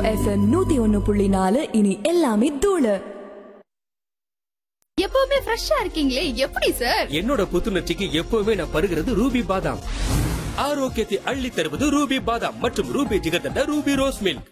FM நூத்தி ஒன்னு புள்ளி நாலு இனி எல்லாமே தூளு எப்பவுமே ஃப்ரெஷ்ஷா இருக்கீங்களே எப்படி சார் என்னோட புத்துணர்ச்சிக்கு எப்பவுமே நான் பருகிறது ரூபி பாதாம் ஆரோக்கியத்தை அள்ளி தருவது ரூபி பாதாம் மற்றும் Ruby Jigarthanda Ruby rose milk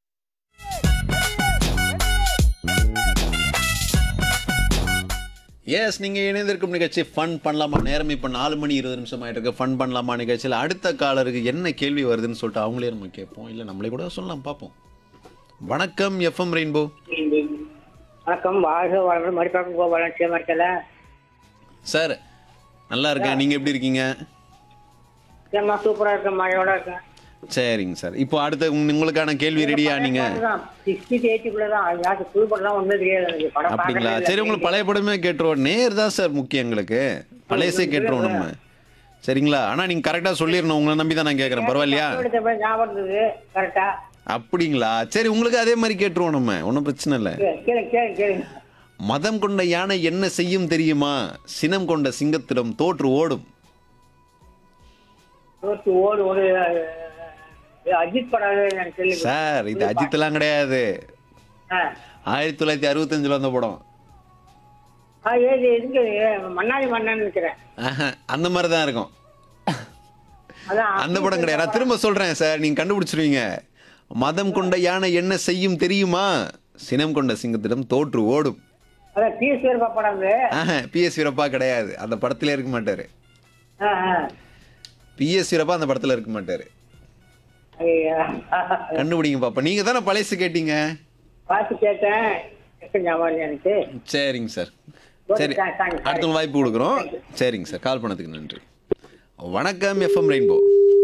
எஸ் நீங்கள் இணைந்திருக்கும் நிகழ்ச்சி ஃபன் பண்ணலாமா நேரம் இப்போ நாலு மணி இருபது நிமிஷம் ஆயிட்டு இருக்கு ஃபன் பண்ணலாமா நிகழ்ச்சியில் அடுத்த காலருக்கு என்ன கேள்வி வருதுன்னு சொல்லிட்டு அவங்களே நம்ம கேட்போம் இல்லை நம்மளே கூட சொல்லலாம் பார்ப்போம் வணக்கம் எஃப்எம் ரெயின்போ வணக்கம் வாழ்க வளர்ந்து மறுபக்கம் கோபாலன் சேமர்க்கல சார் நல்லா இருக்கேன் நீங்கள் எப்படி இருக்கீங்க ஏம்மா சூப்பரா இருக்கேன் மழையோட இருக்கேன் சரிங்க சார் இப்போ அடுத்த உங்க- உங்களுக்கான கேள்வி ரெடியா நீங்கள் சிக்ஸ்டி எயிட்டிக்குள்ள தான் யாருக்கு புது படம்லாம் ஒண்ணுமே தெரியாது எனக்கு படம் அப்படிங்களா பார்க்கறதே சரி இல்லை. உங்களுக்கு பழைய படமே கேட்டுருவோம் நேர் தான் சார் முக்கியம் எங்களுக்கு பழையசே கேட்டுருவோம் நம்ம சரிங்களா ஆனால் நீங்கள் கரெக்டாக சொல்லிடணும் உங்களை நம்பி தான் நான் கேட்குறேன் பரவாயில்லையா எடுத்த போய் ஞாபகம் இருந்தது கரெக்டா அப்படிங்களா சரி உங்களுக்கு அதே மாதிரி கேட்டுருவோம் நம்ம ஒன்றும் பிரச்சனை இல்லை கேளுங்க கேளுங்க கேளுங்க மதம் கொண்ட யானை என்ன செய்யும் தெரியுமா சினம் கொண்ட சிங்கத்திடம் தோற்று ஓடும் தோற்று ஓடு ஓடு அஹ், அஜித் படம் எனக்கு தெரியும் சார் இது அஜித்லாம் கிடையாது ஆயிரத்தி தொள்ளாயிரத்தி அறுபத்தஞ்சுல வந்த படம் ஏது இருக்கு மன்னாடி மன்னன் இருக்கிறேன் ஆஹா, அந்த மாதிரி தான் இருக்கும் அதான் அந்த படம் கிடையாது நான் திரும்ப சொல்றேன் சார் நீங்க கண்டுபிடிச்சிருவீங்க மதம் கொண்ட யானை என்ன செய்யும் தெரியுமா சினம் கொண்ட சிங்கத்திடம் தோற்று ஓடும் அதான் டிஎஸ் வீரப்பா படம் அது பிஎஸ் வீரப்பா கிடையாது அந்த படத்திலே இருக்க மாட்டாரு ஆ, ஆ. பிஎஸ் வீரப்பா அந்த படத்துல இருக்க மாட்டாரு ஐயா. கண்டுபிடிங்க பாப்பா நீங்க தானே பழைசு கேட்டீங்க பார்த்து கேட்டேன் எப்ப ஞாபகம் இல்லை எனக்கு சரிங்க சார் சரி தேங்க்ஸ், தேங்க்ஸ். அடுத்த வாய்ப்பு கொடுக்குறோம் சரிங்க சார் கால் பண்ணதுக்கு நன்றி வணக்கம் எஃப்எம் ரெயின்போ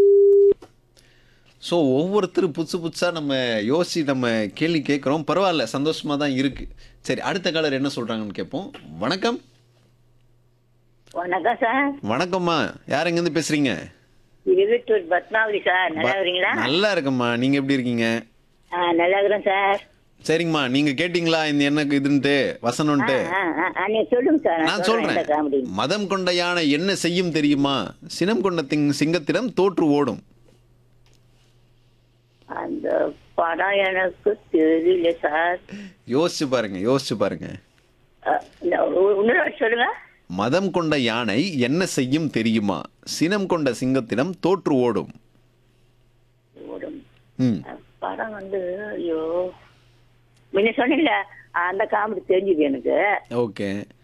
ஸோ ஒவ்வொருத்தரும் புதுசு புதுசாக நம்ம யோசிச்சு நம்ம கேள்வி கேட்குறோம் பரவாயில்ல சந்தோஷமாக தான் இருக்குது சரி அடுத்த காலர் என்ன சொல்கிறாங்கன்னு கேட்போம் வணக்கம் வணக்கம் சார் வணக்கம்மா யார் எங்கேருந்து பேசுகிறீங்க இருபத்தூர் பத்மாவதி சார் நல்லா இருக்கீங்களா நல்லா இருக்கம்மா நீங்கள் எப்படி இருக்கீங்க ஆ, நல்லா இருக்கிறேன் சார் சரிங்கம்மா நீங்கள் கேட்டிங்களா இந்த எனக்கு இதுன்ட்டு வசனம்ன்ட்டு ஆ, ஆ, ஆ, நீங்க சொல்லுங்க சார் நான் சொல்றேன் இந்த காமெடி சொல்றேன் மதம் கொண்ட யானை என்ன செய்யும் தெரியுமா சினம் கொண்ட திங் சிங்கத்திடம் தோற்று ஓடும் அந்த படம் எனக்கு தெரியல சார் யோசிச்சு பாருங்க யோசிச்சு பாருங்க ஆ, இந்த ஒ- இன்னொரு வாட்டி சொல்லுங்க மதம் கொண்ட யானை என்ன செய்யும் தெரியுமா சினம் கொண்ட சிங்கத்திடம் தோற்று ஓடும் ஓடும். ம் ஆ, படம் வந்து ஐயோ முன்ன சொன்னீங்கள அந்த காமெடி தெரிஞ்சுது எனக்கு ஓகே